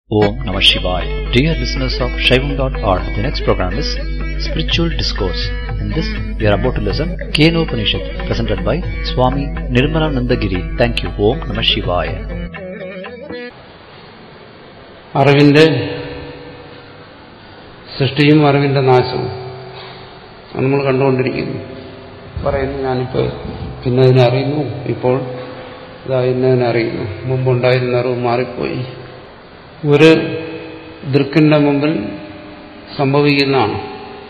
Om Namah Shivaya. Dear listeners of Shaivam.org, the next program is Spiritual Discourse. In this, we are about to listen Keno Upanishad, presented by Swami Nirmalanandagiri. Thank you. Om Namah Shivaya. അറിവിന്റെ സൃഷ്ടിയും അറിവിന്റെ നാശവും അത് നമ്മൾ കണ്ടുകൊണ്ടിരിക്കുന്നു പറയുന്നു ഞാനിപ്പോൾ ഇന്നതിനെ അറിയുന്നു ഇപ്പോൾ ഇതാ ഇന്നതിനെ അറിയുന്നു മുമ്പുണ്ടായിരുന്ന അറിവ് മാറിപ്പോയി ഒരു ദൃക്കിന്റെ മുമ്പിൽ സംഭവിക്കുന്നതാണ്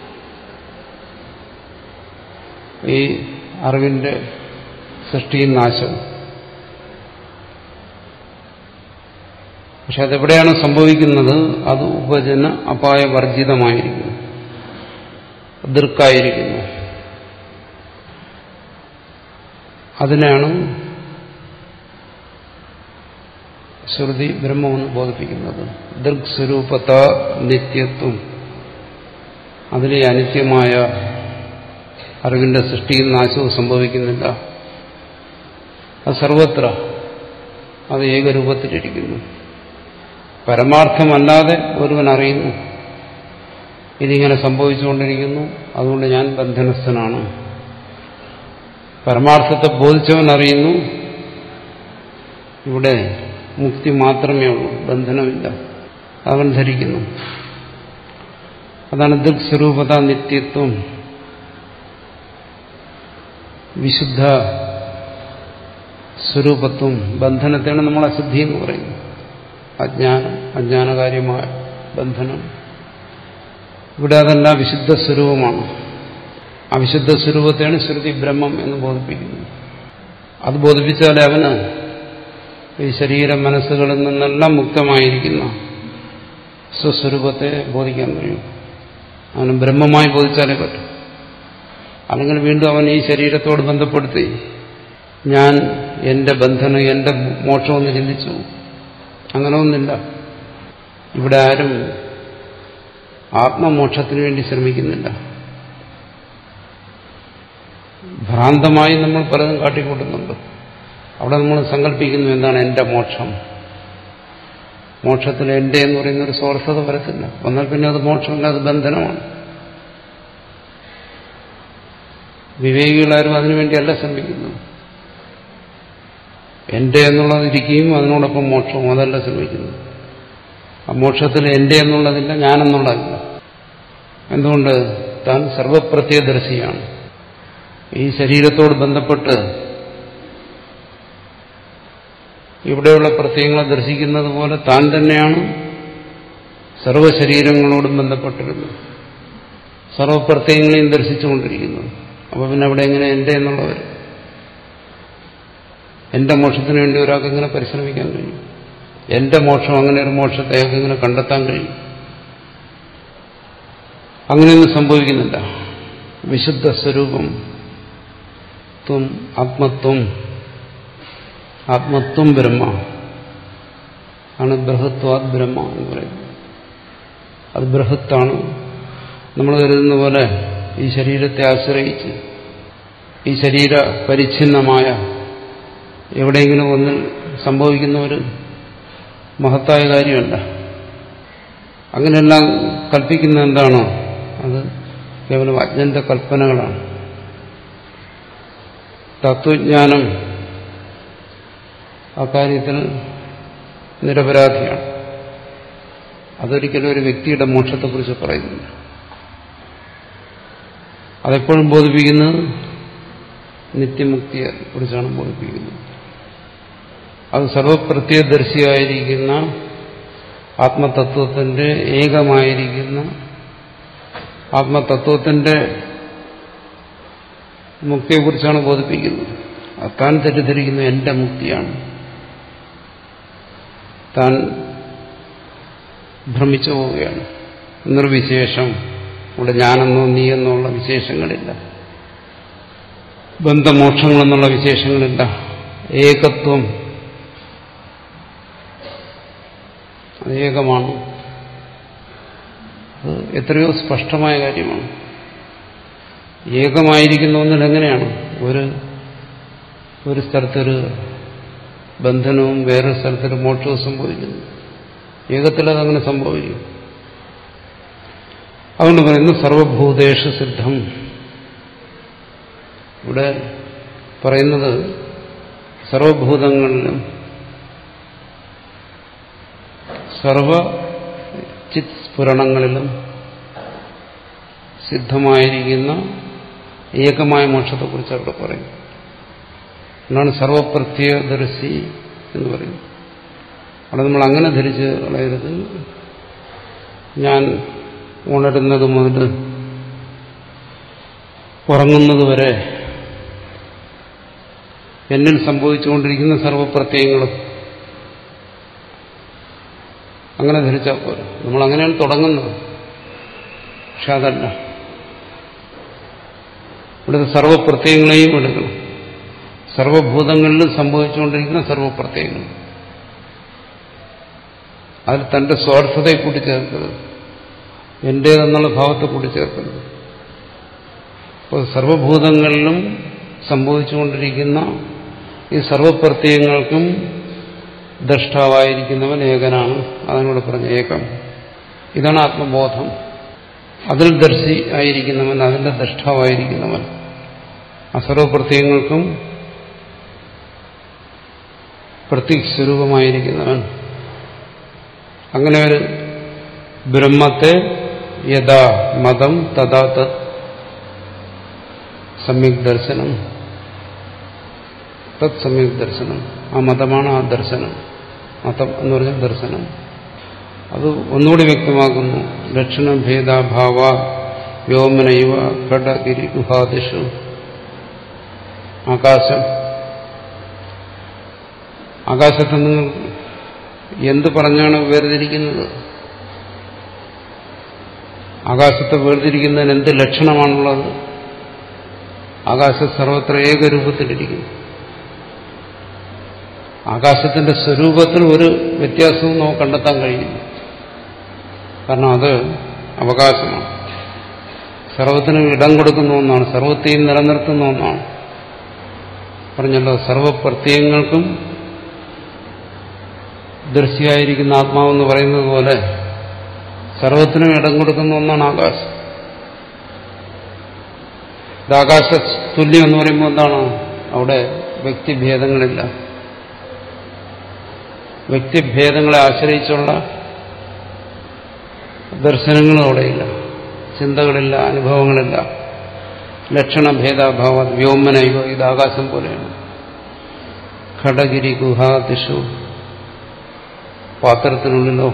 ഈ അറിവിന്റെ സൃഷ്ടിയും നാശവും പക്ഷെ അതെവിടെയാണ് സംഭവിക്കുന്നത് അത് ഉപജന അപായവർജിതമായിരിക്കുന്നു ദൃക്കായിരിക്കുന്നു അതിനാണ് ശ്രുതി ബ്രഹ്മമെന്ന് ബോധിപ്പിക്കുന്നത് ദൃക് സ്വരൂപത നിത്യത്വം അതിലെ അനിത്യമായ അറിവിന്റെ സൃഷ്ടിയും നാശവും സംഭവിക്കുന്നില്ല അത് സർവത്ര അത് ഏകരൂപത്തിലിരിക്കുന്നു പരമാർത്ഥമല്ലാതെ ഒരുവൻ അറിയുന്നു ഇതിങ്ങനെ സംഭവിച്ചുകൊണ്ടിരിക്കുന്നു അതുകൊണ്ട് ഞാൻ ബന്ധനസ്ഥനാണ് പരമാർത്ഥത്തെ ബോധിച്ചവൻ അറിയുന്നു ഇവിടെ മുക്തി മാത്രമേ ഉള്ളൂ ബന്ധനമില്ല അവൻ ധരിക്കുന്നു അതാണ് ദൃക് സ്വരൂപത നിത്യത്വം വിശുദ്ധ സ്വരൂപത്വം ബന്ധനത്തെയാണ് നമ്മൾ അശുദ്ധി എന്ന് പറയുന്നത് അജ്ഞാനം അജ്ഞാനകാര്യമായ ബന്ധനം ഇവിടെ അതല്ല വിശുദ്ധ സ്വരൂപമാണ് അവിശുദ്ധ സ്വരൂപത്തെയാണ് ശ്രുതി ബ്രഹ്മം എന്ന് ബോധിപ്പിക്കുന്നത് അത് ബോധിപ്പിച്ചാലേ അവന് ഈ ശരീര മനസ്സുകളിൽ നിന്നെല്ലാം മുക്തമായിരിക്കുന്ന സ്വസ്വരൂപത്തെ ബോധിക്കാൻ കഴിയും അവന് ബ്രഹ്മമായി ബോധിച്ചാലേ പറ്റും അല്ലെങ്കിൽ വീണ്ടും അവൻ ഈ ശരീരത്തോട് ബന്ധപ്പെടുത്തി ഞാൻ എന്റെ ബന്ധനം എന്റെ മോക്ഷമെന്ന് ചിന്തിച്ചു അങ്ങനെ ഒന്നില്ല ഇവിടെ ആരും ആത്മമോക്ഷത്തിന് വേണ്ടി ശ്രമിക്കുന്നില്ല ഭ്രാന്തമായി നമ്മൾ പലതും കാട്ടിക്കൂട്ടുന്നുണ്ട് അവിടെ നമ്മൾ സങ്കല്പിക്കുന്നു എന്താണ് എന്റെ മോക്ഷം മോക്ഷത്തിൽ എന്റെ എന്ന് പറയുന്ന ഒരു സ്വാർത്ഥത വരത്തില്ല എന്നാൽ പിന്നെ അത് മോക്ഷമല്ല അത് ബന്ധനമാണ് വിവേകികളാരും അതിനുവേണ്ടിയല്ല ശ്രമിക്കുന്നു എന്റെ എന്നുള്ളത് ഇരിക്കുകയും അതിനോടൊപ്പം മോക്ഷവും അതല്ല ശ്രമിക്കുന്നു ആ മോക്ഷത്തിൽ എന്റെ എന്നുള്ളതില്ല ഞാനെന്നുള്ളതില്ല എന്തുകൊണ്ട് താൻ സർവപ്രത്യദർശിയാണ് ഈ ശരീരത്തോട് ബന്ധപ്പെട്ട് ഇവിടെയുള്ള പ്രത്യയങ്ങളെ ദർശിക്കുന്നത് പോലെ താൻ തന്നെയാണ് സർവശരീരങ്ങളോടും ബന്ധപ്പെട്ടിരുന്നത് സർവപ്രത്യയങ്ങളെയും ദർശിച്ചുകൊണ്ടിരിക്കുന്നത് അപ്പൊ പിന്നെ അവിടെ എങ്ങനെ എന്റെ എന്നുള്ളവർ എന്റെ മോക്ഷത്തിന് വേണ്ടി ഒരാൾക്ക് എങ്ങനെ പരിശ്രമിക്കാൻ കഴിയും എന്റെ മോക്ഷം അങ്ങനെ ഒരു മോക്ഷത്തെ അയാൾക്ക് എങ്ങനെ കണ്ടെത്താൻ കഴിയും അങ്ങനെയൊന്നും സംഭവിക്കുന്നില്ല വിശുദ്ധ സ്വരൂപം ത്വം ആത്മത്വം ആത്മത്വം ബ്രഹ്മ ആണ് ബൃഹത്വാത് ബ്രഹ്മ എന്ന് പറയുന്നത് അത് ബൃഹത്താണ് നമ്മൾ കരുതുന്ന പോലെ ഈ ശരീരത്തെ ആശ്രയിച്ച് ഈ ശരീര പരിച്ഛിന്നമായ എവിടെയെങ്കിലും ഒന്നിൽ സംഭവിക്കുന്ന ഒരു മഹത്തായ കാര്യമല്ല അങ്ങനെയെല്ലാം കൽപ്പിക്കുന്ന എന്താണോ അത് കേവലം അജ്ഞന്റെ കൽപ്പനകളാണ് തത്വജ്ഞാനം അക്കാര്യത്തിൽ നിരപരാധിയാണ് അതൊരിക്കലും ഒരു വ്യക്തിയുടെ മോക്ഷത്തെക്കുറിച്ച് പറയുന്നില്ല അതെപ്പോഴും ബോധിപ്പിക്കുന്നത് നിത്യമുക്തിയെ കുറിച്ചാണ് ബോധിപ്പിക്കുന്നത് അത് സർവപ്രത്യദർശിയായിരിക്കുന്ന ആത്മതത്വത്തിന്റെ ഏകമായിരിക്കുന്ന ആത്മതത്വത്തിന്റെ മുക്തിയെക്കുറിച്ചാണ് ബോധിപ്പിക്കുന്നത് താൻ തെറ്റിദ്ധരിക്കുന്നത് എന്റെ മുക്തിയാണ് താൻ ഭ്രമിച്ചു പോവുകയാണ് നിർവിശേഷം ഇവിടെ ഞാനെന്നോ നീയെന്നോ ഉള്ള വിശേഷങ്ങളില്ല ബന്ധമോക്ഷങ്ങളെന്നുള്ള വിശേഷങ്ങളില്ല ഏകത്വം അത് ഏകമാണ് അത് എത്രയോ സ്പഷ്ടമായ കാര്യമാണ് ഏകമായിരിക്കുന്ന ഒന്നിൽ എങ്ങനെയാണ് ഒരു ഒരു സ്ഥലത്തൊരു ബന്ധനവും വേറൊരു സ്ഥലത്തൊരു മോക്ഷവും സംഭവിക്കുന്നു ഏകത്തിൽ അതങ്ങനെ സംഭവിക്കും അതുകൊണ്ട് പറയുന്നു സർവഭൂതേഷു സിദ്ധം ഇവിടെ പറയുന്നത് സർവഭൂതങ്ങളിലും സർവ ചിത് സ്ഫുരണങ്ങളിലും സിദ്ധമായിരിക്കുന്ന ഏകമായ മോക്ഷത്തെക്കുറിച്ച് അവിടെ പറയും എന്നാണ് സർവപ്രത്യദർശി എന്ന് പറയുന്നത് അവിടെ നമ്മൾ അങ്ങനെ ധരിച്ച് കളയരുത് ഞാൻ ഉണരുന്നത് മുതൽ ഉറങ്ങുന്നത് വരെ എന്നിൽ സംഭവിച്ചുകൊണ്ടിരിക്കുന്ന സർവപ്രത്യയങ്ങളും അങ്ങനെ ധരിച്ചാൽ പോരെ നമ്മൾ അങ്ങനെയാണ് തുടങ്ങുന്നത് പക്ഷെ അതല്ല ഇവിടുത്തെ സർവപ്രത്യയങ്ങളെയും എടുക്കണം സർവഭൂതങ്ങളിലും സംഭവിച്ചുകൊണ്ടിരിക്കുന്ന സർവപ്രത്യയങ്ങൾ അതിൽ തന്റെ സ്വാർത്ഥതയെ കൂട്ടിച്ചേർക്കരുത് എന്റേതെന്നുള്ള ഭാവത്തെ കൂട്ടിച്ചേർക്കരുത് അപ്പോൾ സർവഭൂതങ്ങളിലും സംഭവിച്ചുകൊണ്ടിരിക്കുന്ന ഈ സർവപ്രത്യയങ്ങൾക്കും ദ്രഷ്ടാവായിരിക്കുന്നവൻ ഏകനാണ് അതിനോട് പറഞ്ഞ ഏകം ഇതാണ് ആത്മബോധം അതിൽ ദർശി ആയിരിക്കുന്നവൻ അതിന്റെ ദ്രഷ്ടാവായിരിക്കുന്നവൻ ആ സർവപ്രത്യയങ്ങൾക്കും പ്രത്യസ്വരൂപമായിരിക്കുന്നവൻ അങ്ങനെ ഒരു ബ്രഹ്മത്തെ യഥാ മതം തഥാ തത് സമ്യക് ദർശനം തത് സമ്യക് ദർശനം ആ മതമാണ് ആ ദർശനം മതം എന്ന് പറഞ്ഞ ദർശനം അത് ഒന്നുകൂടി വ്യക്തമാക്കുന്നു ലക്ഷണഭേദാഭാവ വ്യോമനൈവ ഘടഗിരി ഗുഹാദിഷു ആകാശം ആകാശത്ത് നിങ്ങൾ എന്ത് പറഞ്ഞാണ് വേർതിരിക്കുന്നത് ആകാശത്തെ വേർതിരിക്കുന്നതിന് എന്ത് ലക്ഷണമാണുള്ളത് ആകാശം സർവത്ര ഏകരൂപത്തിലിരിക്കുന്നു ആകാശത്തിന്റെ സ്വരൂപത്തിൽ ഒരു വ്യത്യാസവും നമുക്ക് കണ്ടെത്താൻ കഴിയില്ല കാരണം അത് അവകാശമാണ് സർവത്തിനും ഇടം കൊടുക്കുന്ന ഒന്നാണ് സർവത്തെയും നിലനിർത്തുന്ന ഒന്നാണ് പറഞ്ഞല്ലോ സർവപ്രത്യയങ്ങൾക്കും ദർശിയായിരിക്കുന്ന ആത്മാവെന്ന് പറയുന്നത് പോലെ സർവത്തിനും ഇടം കൊടുക്കുന്ന ഒന്നാണ് ആകാശം ഇത് ആകാശ തുല്യം എന്ന് പറയുമ്പോൾ എന്താണ് അവിടെ വ്യക്തിഭേദങ്ങളില്ല വ്യക്തിഭേദങ്ങളെ ആശ്രയിച്ചുള്ള ദർശനങ്ങളും അവിടെയില്ല ചിന്തകളില്ല അനുഭവങ്ങളില്ല ലക്ഷണഭേദാഭാവ വ്യോമനൈവ ഇത് ആകാശം പോലെയാണ് ഘടഗിരി ഗുഹാദിഷു പാത്രത്തിനുള്ളിലോ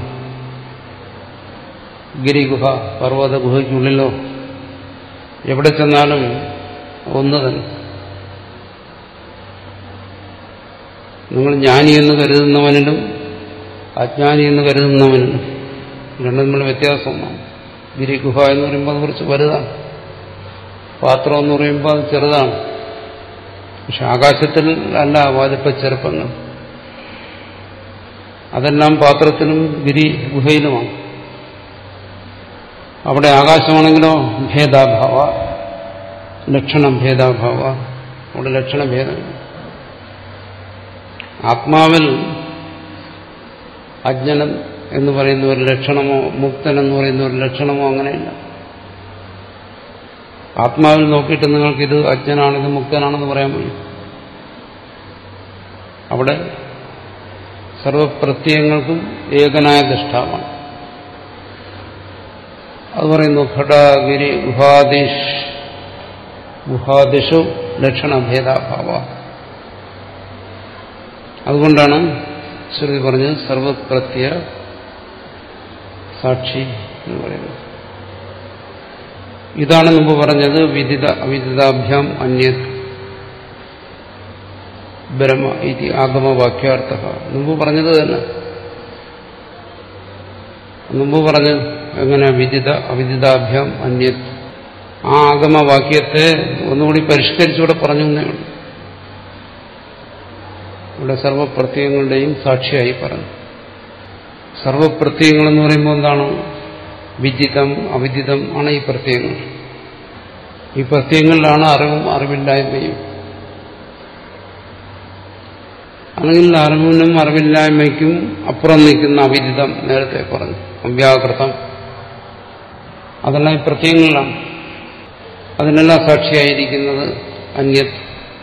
ഗിരിഗുഹ പർവ്വത ഗുഹയ്ക്കുള്ളിലോ എവിടെ ചെന്നാലും ഒന്ന് തന്നെ നിങ്ങൾ ജ്ഞാനി എന്ന് കരുതുന്നവനിലും അജ്ഞാനി എന്ന് കരുതുന്നവനിലും രണ്ടും തമ്മിൽ വ്യത്യാസമാണ് ഗിരിഗുഹ എന്ന് പറയുമ്പോൾ അത് കുറച്ച് വലുതാണ് പാത്രം എന്ന് പറയുമ്പോൾ അത് ചെറുതാണ് പക്ഷെ ആകാശത്തിൽ അല്ല വാതിപ്പ ചെറുപ്പങ്ങൾ അതെല്ലാം പാത്രത്തിലും ഗിരി ഗുഹയിലുമാണ് അവിടെ ആകാശമാണെങ്കിലോ ഭേദാഭാവ ലക്ഷണം ഭേദാഭാവ അവിടെ ലക്ഷണഭേദം ആത്മാവിൽ അജ്ഞനം എന്ന് പറയുന്ന ഒരു ലക്ഷണമോ മുക്തൻ എന്ന് പറയുന്ന ഒരു ലക്ഷണമോ അങ്ങനെയില്ല ആത്മാവിൽ നോക്കിയിട്ട് നിങ്ങൾക്കിത് അജ്ഞനാണിത് മുക്തനാണെന്ന് പറയാൻ കഴിയും അവിടെ സർവപ്രത്യയങ്ങൾക്കും ഏകനായ ദൃഷ്ടാവാണ് അത് പറയുന്നു ഘടഗിരി ഗുഹാദിഷ് ഗുഹാദിഷു ലക്ഷണഭേദാഭാവ അതുകൊണ്ടാണ് ശ്രുതി പറഞ്ഞത് സർവപ്രത്യ സാക്ഷി എന്ന് പറയുന്നത് ഇതാണ് മുമ്പ് പറഞ്ഞത് വിദിത അവിദിതാഭ്യാം അന്യത് ബ്രഹ്മ ഇത് ആഗമവാക്യാർത്ഥ മുമ്പ് പറഞ്ഞത് തന്നെ മുമ്പ് പറഞ്ഞു എങ്ങനെ വിദിത അവിദിതാഭ്യാം അന്യത് ആ ആഗമവാക്യത്തെ ഒന്നുകൂടി പരിഷ്കരിച്ചുകൂടെ പറഞ്ഞു എന്നേ ഉള്ളൂ ഇവിടെ സർവപ്രത്യയങ്ങളുടെയും സാക്ഷിയായി പറഞ്ഞു സർവപ്രത്യയങ്ങൾ എന്ന് പറയുമ്പോൾ എന്താണ് വിദിതം അവിദിതം ആണ് ഈ പ്രത്യയങ്ങൾ ഈ പ്രത്യയങ്ങളിലാണ് അറിവും അറിവില്ലായ്മയും അല്ലെങ്കിൽ അറിവിനും അറിവില്ലായ്മയ്ക്കും അപ്പുറം നിൽക്കുന്ന അവിദിതം നേരത്തെ പറഞ്ഞു അവ്യാകൃതം അതെല്ലാം ഈ പ്രത്യയങ്ങളിലാണ് അതിനെല്ലാം സാക്ഷിയായിരിക്കുന്നത് അന്യത്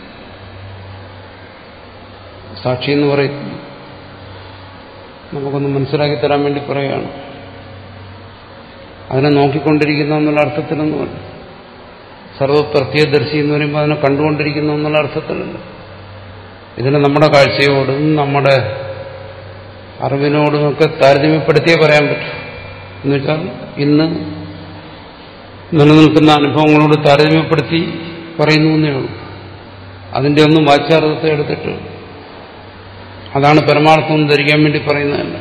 സാക്ഷി എന്ന് പറയും നമുക്കൊന്ന് മനസ്സിലാക്കി തരാൻ വേണ്ടി പറയുകയാണ് അതിനെ നോക്കിക്കൊണ്ടിരിക്കുന്ന എന്നുള്ള അർത്ഥത്തിലൊന്നുമല്ല സർവപ്രത്യദർശി എന്ന് പറയുമ്പോൾ അതിനെ കണ്ടുകൊണ്ടിരിക്കുന്നു എന്നുള്ള അർത്ഥത്തിലല്ല ഇതിനെ നമ്മുടെ കാഴ്ചയോടും നമ്മുടെ അറിവിനോടും ഒക്കെ താരതമ്യപ്പെടുത്തിയേ പറയാൻ പറ്റും എന്നുവെച്ചാൽ ഇന്ന് നിലനിൽക്കുന്ന അനുഭവങ്ങളോട് താരതമ്യപ്പെടുത്തി പറയുന്നു എന്നേ ഉള്ളൂ അതിന്റെ ഒന്നും വാച്യാർത്ഥത്തെ എടുത്തിട്ട് അതാണ് പരമാർത്ഥം ധരിക്കാൻ വേണ്ടി പറയുന്നതല്ല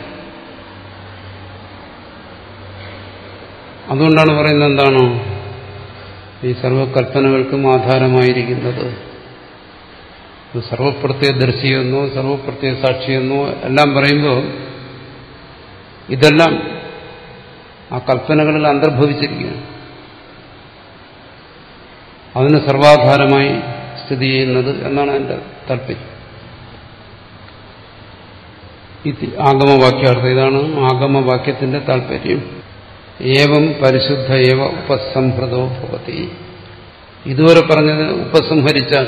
അതുകൊണ്ടാണ് പറയുന്നത് എന്താണോ ഈ സർവകൽപ്പനകൾക്കും ആധാരമായിരിക്കുന്നത് സർവപ്രത്യ ദർശിയെന്നോ സർവപ്രത്യ സാക്ഷിയെന്നോ എല്ലാം പറയുമ്പോൾ ഇതെല്ലാം ആ കൽപ്പനകളിൽ അന്തർഭവിച്ചിരിക്കുകയാണ് അതിന് സർവാധാരമായി സ്ഥിതി ചെയ്യുന്നത് എന്നാണ് എൻ്റെ താല്പര്യം ഇത് ആഗമവാക്യാർത്ഥം ഇതാണ് ആഗമവാക്യത്തിന്റെ താല്പര്യം ഏവം പരിശുദ്ധ ഏവ ഉപസംഹൃതോ ഭവതി ഇതുവരെ പറഞ്ഞത് ഉപസംഹരിച്ചാൽ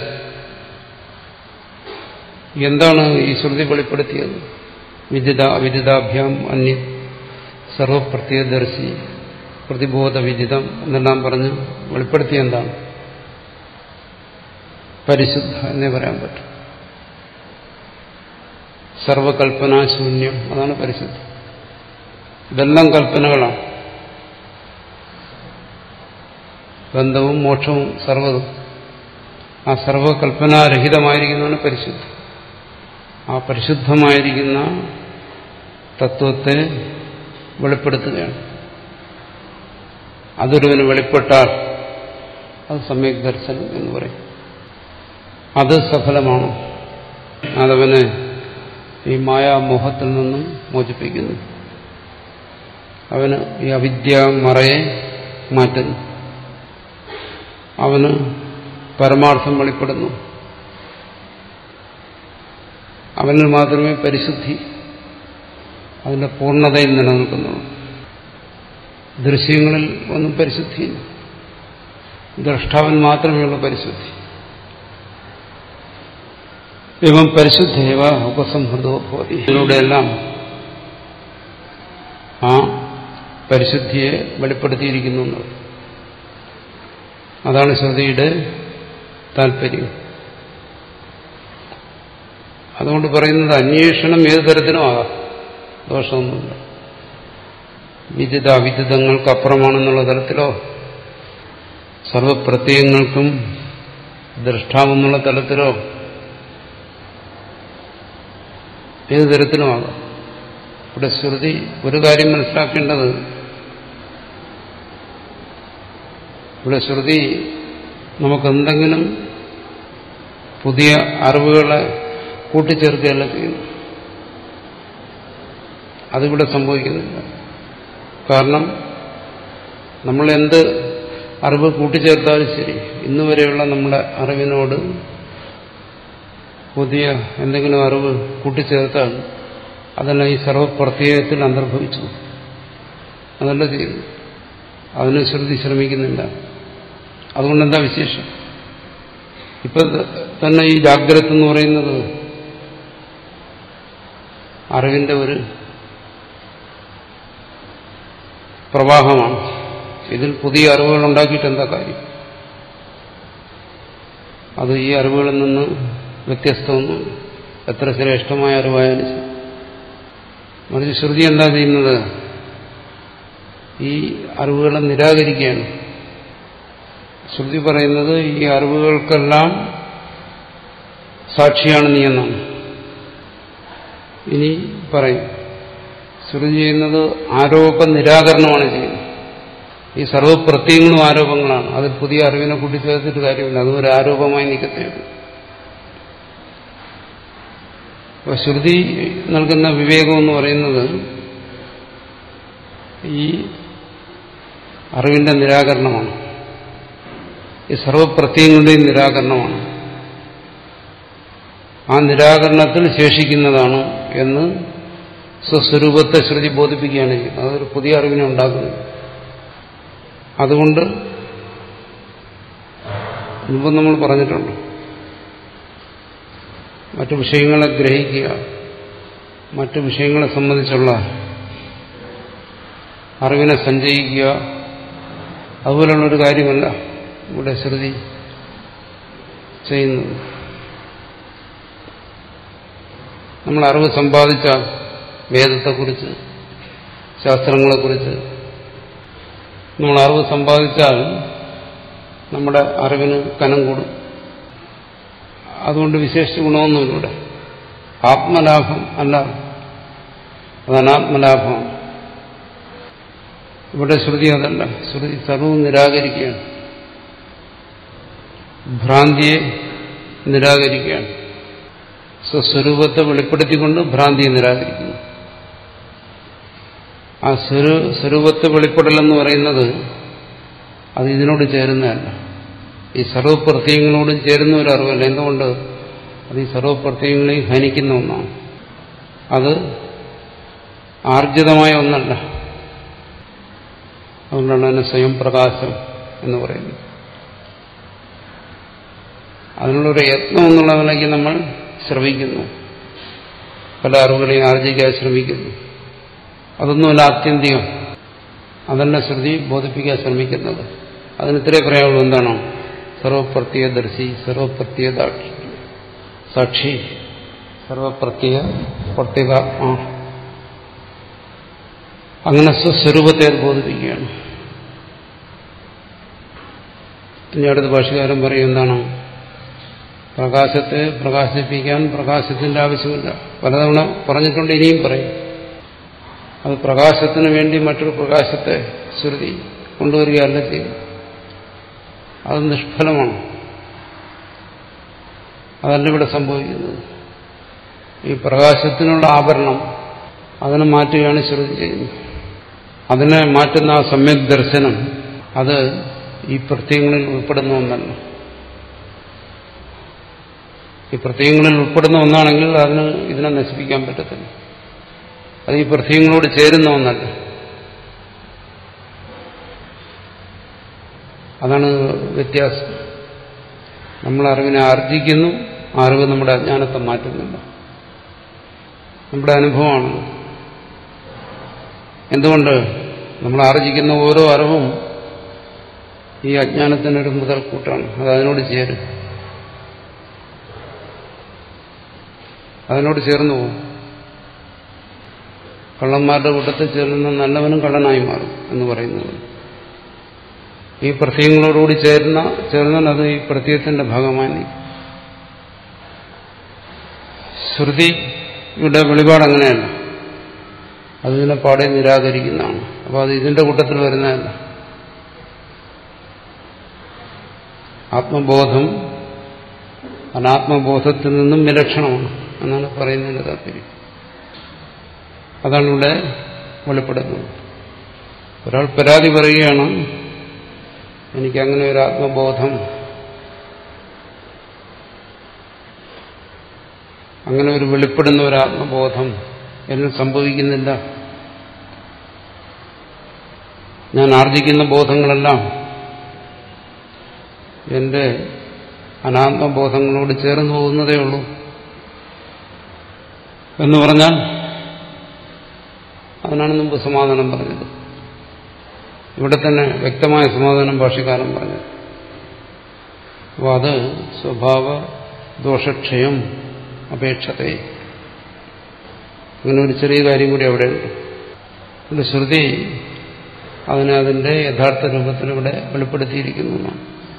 എന്താണ് ഈ ശ്രുതി വെളിപ്പെടുത്തിയത് വിദിത അവിദിതാഭ്യാം അന്യ സർവപ്രത്യദർശി പ്രതിബോധ വിദിതം എന്നെല്ലാം പറഞ്ഞ് വെളിപ്പെടുത്തിയ എന്താണ് പരിശുദ്ധ എന്നേ പറയാൻ പറ്റും സർവകൽപ്പനാശൂന്യം അതാണ് പരിശുദ്ധം ഇതെല്ലാം കൽപ്പനകളാണ് ബന്ധവും മോക്ഷവും സർവതും ആ സർവകൽപ്പനാരഹിതമായിരിക്കുന്നതാണ് പരിശുദ്ധം ആ പരിശുദ്ധമായിരിക്കുന്ന തത്വത്തെ വെളിപ്പെടുത്തുകയാണ് അതൊരുവന് വെളിപ്പെട്ടാൽ അത് സമ്യക് ദർശനം എന്ന് പറയും അത് സഫലമാണ് അതവനെ ഈ മായാമോഹത്തിൽ നിന്നും മോചിപ്പിക്കുന്നു അവന് ഈ അവിദ്യ മറയെ മാറ്റുന്നു അവന് പരമാർത്ഥം വെളിപ്പെടുന്നു അവനിൽ മാത്രമേ പരിശുദ്ധി അതിന്റെ പൂർണ്ണതയിൽ നിലനിൽക്കുന്നുള്ളൂ ദൃശ്യങ്ങളിൽ ഒന്നും പരിശുദ്ധിയില്ല ദ്രഷ്ടാവൻ മാത്രമേ ഉള്ളൂ പരിശുദ്ധി ഇവം പരിശുദ്ധേവ ഉപസംഹൃതോ ഭവതി ഇതിലൂടെയെല്ലാം ആ പരിശുദ്ധിയെ വെളിപ്പെടുത്തിയിരിക്കുന്നു എന്നുള്ളത് അതാണ് ശ്രുതിയുടെ താല്പര്യം അതുകൊണ്ട് പറയുന്നത് അന്വേഷണം ഏത് തരത്തിലും ആകാം ദോഷമൊന്നുമില്ല വിദിത അവിദിതങ്ങൾക്ക് അപ്പുറമാണെന്നുള്ള തലത്തിലോ സർവപ്രത്യയങ്ങൾക്കും ദൃഷ്ടാവെന്നുള്ള തലത്തിലോ ഏത് തരത്തിലുമാകാം ഇവിടെ ശ്രുതി ഒരു കാര്യം മനസ്സിലാക്കേണ്ടത് ഇവിടെ ശ്രുതി നമുക്കെന്തെങ്കിലും പുതിയ അറിവുകളെ കൂട്ടിച്ചേർക്കുകയല്ല ചെയ്യുന്നു അതിവിടെ സംഭവിക്കുന്നില്ല കാരണം നമ്മൾ എന്ത് അറിവ് കൂട്ടിച്ചേർത്താലും ശരി ഇന്ന് വരെയുള്ള നമ്മുടെ അറിവിനോട് പുതിയ എന്തെങ്കിലും അറിവ് കൂട്ടിച്ചേർത്താൽ അതെല്ലാം ഈ സർവപ്രത്യയത്തിൽ അന്തർഭവിച്ചു അതല്ല ചെയ്യുന്നു അതിന് ശ്രുതി ശ്രമിക്കുന്നില്ല അതുകൊണ്ട് എന്താ വിശേഷം ഇപ്പൊ തന്നെ ഈ ജാഗ്രത എന്ന് പറയുന്നത് അറിവിന്റെ ഒരു പ്രവാഹമാണ് ഇതിൽ പുതിയ അറിവുകൾ ഉണ്ടാക്കിയിട്ട് എന്താ കാര്യം അത് ഈ അറിവുകളിൽ നിന്ന് വ്യത്യസ്തമൊന്നും എത്ര ശ്രേഷ്ഠമായ അറിവായാലും ശരി മറിച്ച് ശ്രുതി എന്താ ചെയ്യുന്നത് ഈ അറിവുകളെ നിരാകരിക്കുകയാണ് ശ്രുതി പറയുന്നത് ഈ അറിവുകൾക്കെല്ലാം സാക്ഷിയാണ് നീ എന്നാണ് ഇനി പറയും ശ്രുതി ചെയ്യുന്നത് ആരോപ നിരാകരണമാണ് ചെയ്യുന്നത് ഈ സർവപ്രത്യങ്ങളും ആരോപങ്ങളാണ് അതിൽ പുതിയ അറിവിനെ കൂട്ടിച്ചേർത്തിട്ട് കാര്യമില്ല അതും ഒരു ആരോപമായി നിൽക്കത്തേ ഉള്ളൂ അപ്പൊ ശ്രുതി നൽകുന്ന വിവേകം എന്ന് പറയുന്നത് ഈ അറിവിന്റെ നിരാകരണമാണ് ഈ സർവപ്രത്യങ്ങളുടെയും നിരാകരണമാണ് ആ നിരാകരണത്തിൽ ശേഷിക്കുന്നതാണ് എന്ന് സ്വസ്വരൂപത്തെ ശ്രുതി ബോധിപ്പിക്കുകയാണ് ചെയ്യുന്നത് അതൊരു പുതിയ അറിവിനെ ഉണ്ടാക്കുന്നു അതുകൊണ്ട് മുമ്പ് നമ്മൾ പറഞ്ഞിട്ടുണ്ട് മറ്റു വിഷയങ്ങളെ ഗ്രഹിക്കുക മറ്റു വിഷയങ്ങളെ സംബന്ധിച്ചുള്ള അറിവിനെ സഞ്ചയിക്കുക അതുപോലുള്ളൊരു കാര്യമല്ല ഇവിടെ ശ്രുതി ചെയ്യുന്നത് നമ്മൾ അറിവ് സമ്പാദിച്ച വേദത്തെക്കുറിച്ച് ശാസ്ത്രങ്ങളെക്കുറിച്ച് നമ്മൾ അറിവ് സമ്പാദിച്ചാൽ നമ്മുടെ അറിവിന് കനം കൂടും അതുകൊണ്ട് വിശേഷിച്ച ഗുണമൊന്നുമില്ല ഇവിടെ ആത്മലാഭം അല്ല അത് അനാത്മലാഭമാണ് ഇവിടെ ശ്രുതി അതല്ല ശ്രുതി സർവവും നിരാകരിക്കുകയാണ് ഭ്രാന്തിയെ നിരാകരിക്കുകയാണ് സ്വസ്വരൂപത്തെ വെളിപ്പെടുത്തിക്കൊണ്ട് ഭ്രാന്തിയെ നിരാകരിക്കുന്നു ആ സ്വരൂ സ്വരൂപത്തെ വെളിപ്പെടലെന്ന് പറയുന്നത് അത് ഇതിനോട് ചേരുന്നതല്ല ഈ സർവപ്രത്യയങ്ങളോടും ചേരുന്ന ഒരു അറിവല്ല എന്തുകൊണ്ട് അത് ഈ സർവപ്രത്യയങ്ങളെയും ഹനിക്കുന്ന ഒന്നാണ് അത് ആർജിതമായ ഒന്നല്ല അതുകൊണ്ടാണ് അതിനെ സ്വയം പ്രകാശം എന്ന് പറയുന്നത് അതിനുള്ളൊരു യത്നം എന്നുള്ള നിലയ്ക്ക് നമ്മൾ ശ്രമിക്കുന്നു പല അറിവുകളെയും ആർജിക്കാൻ ശ്രമിക്കുന്നു അതൊന്നുമല്ല ആത്യന്തികം അതല്ല ശ്രുതി ബോധിപ്പിക്കാൻ ശ്രമിക്കുന്നത് അതിന് ഇത്രേ പറയാനുള്ളൂ എന്താണോ സർവപ്രത്യയദർശി സർവപ്രത്യയ സാക്ഷി സർവപ്രത്യയ പ്രത്യേകാത്മാ അങ്ങനെ സ്വസ്വരൂപത്തെ അത് ബോധിപ്പിക്കുകയാണ് ഇനി അടുത്ത ഭാഷകാരൻ പറയും എന്താണ് പ്രകാശത്തെ പ്രകാശിപ്പിക്കാൻ പ്രകാശത്തിന്റെ ആവശ്യമില്ല പലതവണ പറഞ്ഞിട്ടുണ്ട് ഇനിയും പറയും അത് പ്രകാശത്തിന് വേണ്ടി മറ്റൊരു പ്രകാശത്തെ ശ്രുതി കൊണ്ടുവരികയല്ല ചെയ്യും അത് നിഷ്ഫലമാണ് അതല്ല ഇവിടെ സംഭവിക്കുന്നത് ഈ പ്രകാശത്തിനുള്ള ആഭരണം അതിനെ മാറ്റുകയാണ് ശ്രുതി ചെയ്യുന്നത് അതിനെ മാറ്റുന്ന ആ സമ്യക് ദർശനം അത് ഈ പ്രത്യയങ്ങളിൽ ഉൾപ്പെടുന്ന ഒന്നല്ല ഈ പ്രത്യയങ്ങളിൽ ഉൾപ്പെടുന്ന ഒന്നാണെങ്കിൽ അതിന് ഇതിനെ നശിപ്പിക്കാൻ പറ്റത്തില്ല അത് ഈ പ്രത്യയങ്ങളോട് ചേരുന്ന ഒന്നല്ല അതാണ് വ്യത്യാസം നമ്മൾ അറിവിനെ ആർജിക്കുന്നു ആ അറിവ് നമ്മുടെ അജ്ഞാനത്തെ മാറ്റുന്നില്ല നമ്മുടെ അനുഭവമാണ് എന്തുകൊണ്ട് നമ്മൾ ആർജിക്കുന്ന ഓരോ അറിവും ഈ അജ്ഞാനത്തിനൊരു മുതൽക്കൂട്ടാണ് അത് അതിനോട് ചേരും അതിനോട് ചേർന്ന് പോകും കള്ളന്മാരുടെ കൂട്ടത്തിൽ ചേരുന്ന നല്ലവനും കള്ളനായി മാറും എന്ന് പറയുന്നത് ഈ പ്രത്യയങ്ങളോടുകൂടി ചേരുന്ന ചേർന്നാൽ അത് ഈ പ്രത്യയത്തിന്റെ ഭാഗമായി നിൽക്കും ശ്രുതിയുടെ വെളിപാട് അങ്ങനെയല്ല അതിനെ പാടെ നിരാകരിക്കുന്നതാണ് അപ്പോൾ അത് ഇതിന്റെ കൂട്ടത്തിൽ വരുന്നതല്ല ആത്മബോധം അനാത്മബോധത്തിൽ നിന്നും വിലക്ഷണമാണ് എന്നാണ് പറയുന്നതിന്റെ താല്പര്യം അതാണ് ഇവിടെ വെളിപ്പെടുന്നത് ഒരാൾ പരാതി പറയുകയാണ് എനിക്ക് അങ്ങനെ ഒരു ആത്മബോധം അങ്ങനെ ഒരു വെളിപ്പെടുന്ന ഒരു ആത്മബോധം എന്നിൽ സംഭവിക്കുന്നില്ല ഞാൻ ആർജിക്കുന്ന ബോധങ്ങളെല്ലാം എന്റെ അനാത്മബോധങ്ങളോട് ചേർന്ന് പോകുന്നതേ ഉള്ളൂ എന്ന് പറഞ്ഞാൽ അതിനാണ് മുമ്പ് സമാധാനം പറഞ്ഞത് ഇവിടെ തന്നെ വ്യക്തമായ സമാധാനം ഭാഷകാരൻ പറഞ്ഞത് അപ്പോൾ അത് സ്വഭാവ ദോഷക്ഷയം അപേക്ഷത്തെ അങ്ങനെ ഒരു ചെറിയ കാര്യം കൂടി അവിടെയുണ്ട് ഇവിടെ ശ്രുതി അതിനെ അതിന്റെ യഥാർത്ഥ രൂപത്തിൽ ഇവിടെ വെളിപ്പെടുത്തിയിരിക്കുന്നു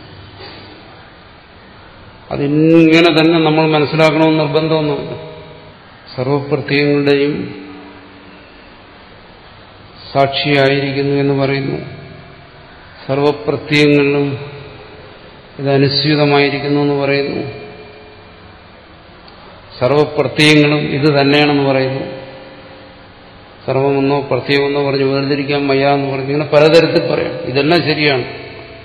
അതിങ്ങനെ തന്നെ നമ്മൾ മനസ്സിലാക്കണമെന്ന് നിർബന്ധമൊന്നുമില്ല സർവപ്രത്യയങ്ങളുടെയും സാക്ഷിയായിരിക്കുന്നു എന്ന് പറയുന്നു സർവപ്രത്യയങ്ങളിലും ഇത് അനുസ്യൂതമായിരിക്കുന്നു എന്ന് പറയുന്നു സർവപ്രത്യയങ്ങളും ഇത് തന്നെയാണെന്ന് പറയുന്നു സർവമെന്നോ പ്രത്യയമെന്നോ പറഞ്ഞ് വേർതിരിക്കാൻ വയ്യ എന്ന് പറഞ്ഞു ഇങ്ങനെ പലതരത്തിൽ പറയാം ഇതെല്ലാം ശരിയാണ്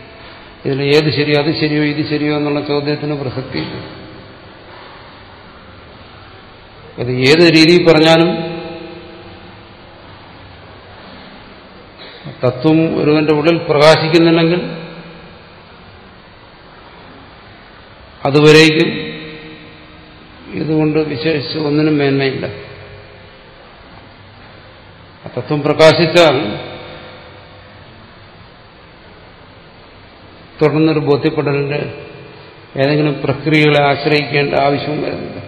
ഇതിൽ ഏത് ശരിയോ അത് ശരിയോ ഇത് ശരിയോ എന്നുള്ള ചോദ്യത്തിന് പ്രസക്തിയില്ല അത് ഏത് രീതിയിൽ പറഞ്ഞാലും തത്വം ഒരുവന്റെ ഉള്ളിൽ പ്രകാശിക്കുന്നില്ലെങ്കിൽ അതുവരേക്കും ഇതുകൊണ്ട് വിശേഷിച്ച് ഒന്നിനും മേന്മയില്ല ആ തത്വം പ്രകാശിച്ചാൽ തുടർന്നൊരു ബോധ്യപ്പെടലിന്റെ ഏതെങ്കിലും പ്രക്രിയകളെ ആശ്രയിക്കേണ്ട ആവശ്യവും വരുന്നില്ല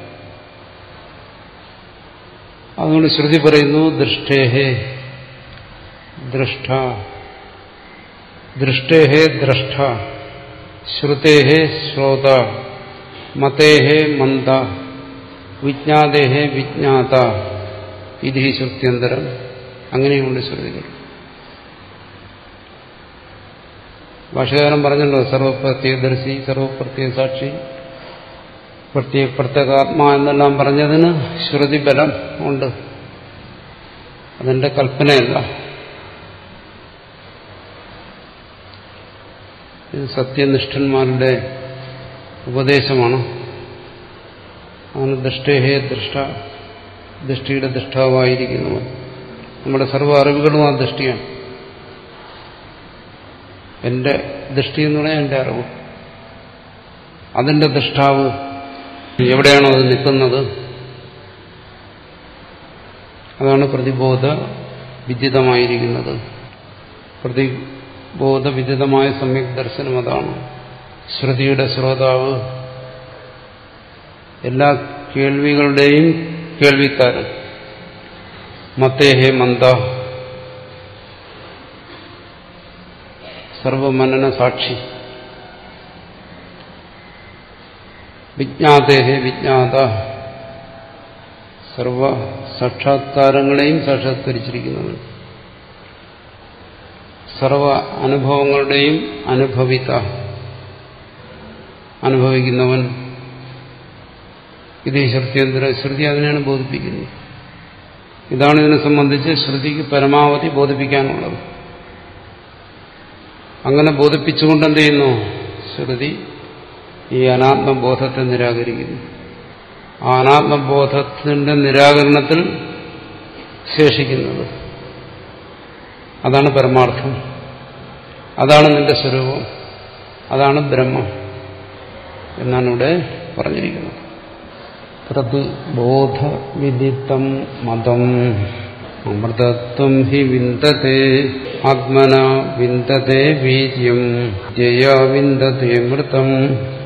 അതുകൊണ്ട് ശ്രുതി പറയുന്നു ദൃഷ്ടേഹേ ദ്രഷ്ട ദൃഷ്ടേഹേ ദ്രഷ്ട ശ്രുതേഹേ ശ്രോത മതേഹേ മന്ദ വിജ്ഞാതേഹേ വിജ്ഞാത ഇത് ഈ ശ്രുത്യന്തരം അങ്ങനെയുണ്ട് ശ്രുതികൾ ഭാഷകാരൻ പറഞ്ഞല്ലോ സർവപ്രത്യദർശി സർവപ്രത്യ സാക്ഷി പ്രത്യേക പ്രത്യേകാത്മാ എന്നെല്ലാം പറഞ്ഞതിന് ശ്രുതി ബലം ഉണ്ട് അതെന്റെ കൽപ്പനയല്ല ഇത് സത്യനിഷ്ഠന്മാരുടെ ഉപദേശമാണ് അങ്ങനെ ദൃഷ്ടേഹേ ദൃഷ്ട ദൃഷ്ടിയുടെ ദൃഷ്ടാവായിരിക്കുന്നവൻ നമ്മുടെ സർവ്വ അറിവുകളും ആ ദൃഷ്ടിയാണ് എന്റെ ദൃഷ്ടി എന്ന് പറഞ്ഞാൽ എന്റെ അറിവ് അതിന്റെ ദൃഷ്ടാവ് എവിടെയാണോ അത് നിൽക്കുന്നത് അതാണ് പ്രതിബോധ വിദ്യുതമായിരിക്കുന്നത് പ്രതിബോധ വിദ്യുതമായ സമ്യക് ദർശനം അതാണ് ശ്രുതിയുടെ ശ്രോതാവ് എല്ലാ കേൾവികളുടെയും കേൾവിക്കാരൻ മത്തേഹേ മന്ദ സർവമനന സാക്ഷി വിജ്ഞാതേഹേ വിജ്ഞാത സർവ സാക്ഷാത്കാരങ്ങളെയും സാക്ഷാത്കരിച്ചിരിക്കുന്നവൻ സർവ അനുഭവങ്ങളുടെയും അനുഭവിത അനുഭവിക്കുന്നവൻ ഇത് ശ്രുത്യന്തര ശ്രുതി അതിനെയാണ് ബോധിപ്പിക്കുന്നത് ഇതാണ് ഇതിനെ സംബന്ധിച്ച് ശ്രുതിക്ക് പരമാവധി ബോധിപ്പിക്കാനുള്ളത് അങ്ങനെ ബോധിപ്പിച്ചുകൊണ്ട് എന്ത് ചെയ്യുന്നു ശ്രുതി ഈ അനാത്മബോധത്തെ നിരാകരിക്കുന്നു ആ അനാത്മബോധത്തിന്റെ നിരാകരണത്തിൽ ശേഷിക്കുന്നത് അതാണ് പരമാർത്ഥം അതാണ് നിന്റെ സ്വരൂപം അതാണ് ബ്രഹ്മം എന്നാണ് ഇവിടെ പറഞ്ഞിരിക്കുന്നത് പ്രതിബോധവിദിത്തം മതം അമൃതത്വം ഹി വിന്ദത്തെ ആത്മന വിന്ദത്തെ വീര്യം ജയ വിന്ദത്തെ മൃതം